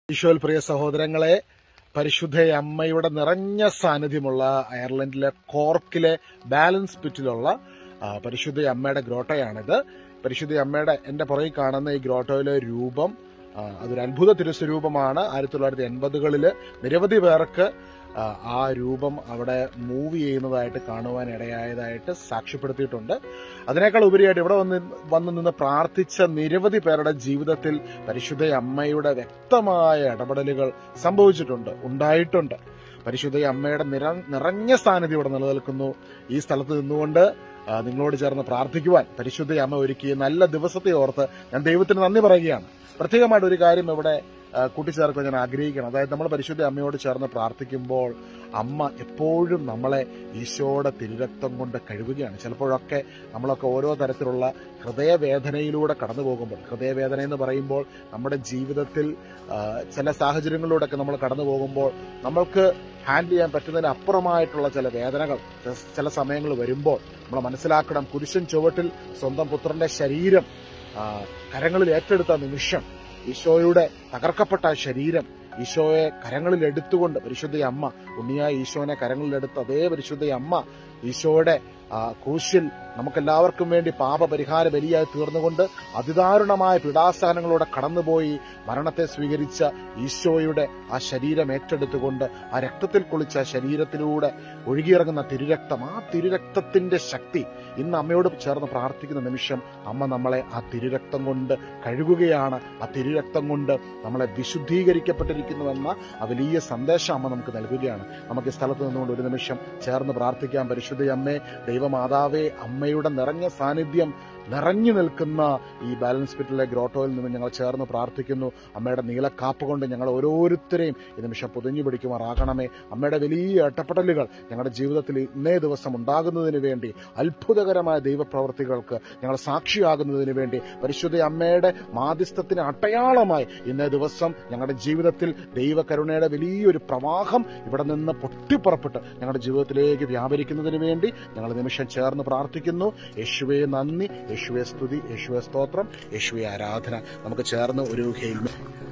ഈശോയിൽ പ്രിയ സഹോദരങ്ങളെ പരിശുദ്ധ അമ്മയുടെ നിറഞ്ഞ സാന്നിധ്യമുള്ള അയർലൻഡിലെ കോർക്കിലെ ബാലൻസ് പിറ്റിലുള്ള ആ, പരിശുദ്ധ അമ്മയുടെ ഗ്രോട്ടയാണിത് പരിശുദ്ധ അമ്മയുടെ എന്റെ പുറകിൽ കാണുന്ന ഈ ഗ്രോട്ടോയിലെ രൂപം ആ, അതൊരു അത്ഭുത തിരുസ്വരൂപമാണ് ആയിരത്തി തൊള്ളായിരത്തി എൺപതുകളില് നിരവധി പേർക്ക് ആ, ആ രൂപം അവിടെ മൂവ് ചെയ്യുന്നതായിട്ട് കാണുവാൻ ഇടയായതായിട്ട് സാക്ഷ്യപ്പെടുത്തിയിട്ടുണ്ട് അതിനേക്കാൾ ഉപരിയായിട്ട് ഇവിടെ വന്ന് വന്ന് നിന്ന് പ്രാർത്ഥിച്ച നിരവധി പേരുടെ ജീവിതത്തിൽ പരിശുദ്ധ അമ്മയുടെ വ്യക്തമായ ഇടപെടലുകൾ സംഭവിച്ചിട്ടുണ്ട് ഉണ്ടായിട്ടുണ്ട് പരിശുദ്ധ അമ്മയുടെ നിര നിറഞ്ഞ സാന്നിധ്യം ഇവിടെ നിലനിൽക്കുന്നു ഈ സ്ഥലത്ത് നിന്നുകൊണ്ട് ആ, നിങ്ങളോട് ചേർന്ന് പ്രാർത്ഥിക്കുവാൻ പരിശുദ്ധ അമ്മ ഒരുക്കിയ നല്ല ദിവസത്തെ ഓർത്ത് ഞാൻ ദൈവത്തിന് നന്ദി പറയുകയാണ് പ്രത്യേകമായിട്ട് ഒരു കാര്യം ഇവിടെ ആ, കൂട്ടിച്ചേർക്കാൻ ഞാൻ ആഗ്രഹിക്കണം അതായത് നമ്മൾ പരിശുദ്ധ അമ്മയോട് ചേർന്ന് പ്രാർത്ഥിക്കുമ്പോൾ അമ്മ എപ്പോഴും നമ്മളെ ഈശോയുടെ തിരുരക്തം കൊണ്ട് കഴുകുകയാണ് ചിലപ്പോഴൊക്കെ നമ്മളൊക്കെ ഓരോ തരത്തിലുള്ള ഹൃദയവേദനയിലൂടെ കടന്നു പോകുമ്പോൾ ഹൃദയവേദന എന്ന് പറയുമ്പോൾ നമ്മുടെ ജീവിതത്തിൽ ആ, ചില സാഹചര്യങ്ങളിലൂടെയൊക്കെ നമ്മൾ കടന്നു പോകുമ്പോൾ നമ്മൾക്ക് ഹാൻഡിൽ ചെയ്യാൻ പറ്റുന്നതിന് അപ്പുറമായിട്ടുള്ള ചില വേദനകൾ ച- ചില സമയങ്ങൾ വരുമ്പോൾ നമ്മൾ മനസ്സിലാക്കണം കുരിശൻ ചുവട്ടിൽ സ്വന്തം പുത്രന്റെ ശരീരം ആ, കരങ്ങളിൽ ഏറ്റെടുത്ത നിമിഷം ഈശോയുടെ തകർക്കപ്പെട്ട ആ ശരീരം ഈശോയെ കരങ്ങളിൽ എടുത്തുകൊണ്ട് പരിശുദ്ധ അമ്മ ഉണ്ണിയായ ഈശോനെ കരങ്ങളിലെടുത്ത അതേ പരിശുദ്ധ അമ്മ ഈശോയുടെ ആ, ക്രൂശിൽ നമുക്കെല്ലാവർക്കും വേണ്ടി പാപപരിഹാര ബലിയായി തീർന്നുകൊണ്ട് അതിദാരുണമായ പീഡാസഹനങ്ങളോടെ കടന്നുപോയി മരണത്തെ സ്വീകരിച്ച ഈശോയുടെ ആ ശരീരം ഏറ്റെടുത്തുകൊണ്ട് ആ രക്തത്തിൽ കുളിച്ച ശരീരത്തിലൂടെ ഒഴുകിയിറങ്ങുന്ന തിരുരക്തം ആ തിരുരക്തത്തിന്റെ ശക്തി ഇന്ന് അമ്മയോട് ചേർന്ന് പ്രാർത്ഥിക്കുന്ന നിമിഷം അമ്മ നമ്മളെ ആ തിരുരക്തം കൊണ്ട് കഴുകുകയാണ് ആ തിരുരക്തം കൊണ്ട് നമ്മളെ വിശുദ്ധീകരിക്കപ്പെട്ടിരിക്കുന്നുവെന്ന ആ വലിയ സന്ദേശം അമ്മ നമുക്ക് നൽകുകയാണ് നമുക്ക് ഈ സ്ഥലത്ത് നിന്നുകൊണ്ട് ഒരു നിമിഷം ചേർന്ന് പ്രാർത്ഥിക്കാം പരിശുദ്ധ അമ്മേ ദൈവമാതാവേ അമ്മയുടെ നിറഞ്ഞ സാന്നിധ്യം നിറഞ്ഞു നിൽക്കുന്ന ഈ ബാലൻസ് പിറ്റിലെ ഗ്രോട്ടോയിൽ നിന്ന് ഞങ്ങൾ ചേർന്ന് പ്രാർത്ഥിക്കുന്നു അമ്മയുടെ നീലക്കാപ്പ് കൊണ്ട് ഞങ്ങൾ ഓരോരുത്തരെയും ഈ നിമിഷം പൊതിഞ്ഞു പിടിക്കുമാറാകണമേ അമ്മയുടെ വലിയ ഒറ്റപ്പെടലുകൾ ഞങ്ങളുടെ ജീവിതത്തിൽ ഇന്നേ ദിവസം ഉണ്ടാകുന്നതിന് വേണ്ടി അത്ഭുതകരമായ ദൈവപ്രവർത്തികൾക്ക് ഞങ്ങൾ സാക്ഷിയാകുന്നതിന് വേണ്ടി പരിശുദ്ധ അമ്മയുടെ മാധ്യസ്ഥത്തിന് അടയാളമായി ഇന്നേ ദിവസം ഞങ്ങളുടെ ജീവിതത്തിൽ ദൈവകരുണയുടെ വലിയൊരു പ്രവാഹം ഇവിടെ നിന്ന് പൊട്ടിപ്പുറപ്പെട്ട് ഞങ്ങളുടെ ജീവിതത്തിലേക്ക് വ്യാപരിക്കുന്നതിന് വേണ്ടി ഞങ്ങൾ ഈ നിമിഷം ചേർന്ന് പ്രാർത്ഥിക്കുന്നു യേശുവെ നന്ദി യേശുവെ സ്തുതി യേശുവെ സ്തോത്രം യേശുവെ ആരാധന നമുക്ക് ചേർന്ന് ഒരു ഹെയിൽമ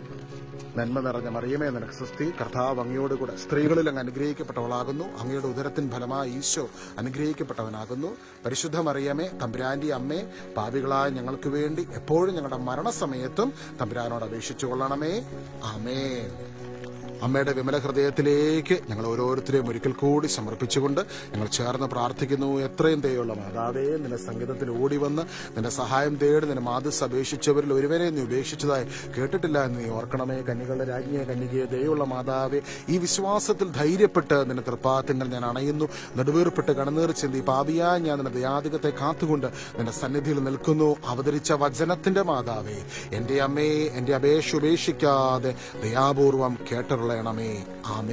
നന്മ നിറഞ്ഞ മറിയമേ നിനക്ക് സുസ്തി കർത്താവ് അങ്ങയോടുകൂടെ സ്ത്രീകളിൽ അങ്ങ് അനുഗ്രഹിക്കപ്പെട്ടവളാകുന്നു അങ്ങയുടെ ഉദരത്തിൻ ഫലമായി ഈശോ അനുഗ്രഹിക്കപ്പെട്ടവനാകുന്നു പരിശുദ്ധ മറിയമേ തമ്പുരാന്റെ അമ്മേ പാപികളായ ഞങ്ങൾക്ക് വേണ്ടി എപ്പോഴും ഞങ്ങളുടെ മരണസമയത്തും തമ്പുരാനോട് അപേക്ഷിച്ചു കൊള്ളണമേ ആമേ അമ്മയുടെ വിമല ഹൃദയത്തിലേക്ക് ഞങ്ങൾ ഓരോരുത്തരെയും ഒരിക്കൽ കൂടി സമർപ്പിച്ചുകൊണ്ട് ഞങ്ങൾ ചേർന്ന് പ്രാർത്ഥിക്കുന്നു എത്രയും ദയുള്ള മാതാവേ നിന്റെ സംഗീതത്തിൽ ഓടി വന്ന് നിന്റെ സഹായം തേടി നിന്റെ മാതൃസ് അപേക്ഷിച്ചവരിൽ ഒരുവരെ നീ ഉപേക്ഷിച്ചതായി കേട്ടിട്ടില്ല എന്ന് നീ ഓർക്കണമേ കന്യകളുടെ രാജ്ഞിയെ കന്യകയെ ദയുള്ള മാതാവേ ഈ വിശ്വാസത്തിൽ ധൈര്യപ്പെട്ട് നിന്റെ തൃപ്പാത്തിങ്ങൾ ഞാൻ അണയുന്നു നെടുവീർപ്പെട്ട് കണനീർ ചിന്തി പാപിയാ ഞാൻ നിന്റെ ദയാധികത്തെ കാത്തുകൊണ്ട് നിന്റെ സന്നിധിയിൽ നിൽക്കുന്നു അവതരിച്ച വചനത്തിന്റെ മാതാവേ എന്റെ അമ്മേ എന്റെ അപേക്ഷ ഉപേക്ഷിക്കാതെ ദയാപൂർവം കേട്ടറുള്ളണമേ ആമേ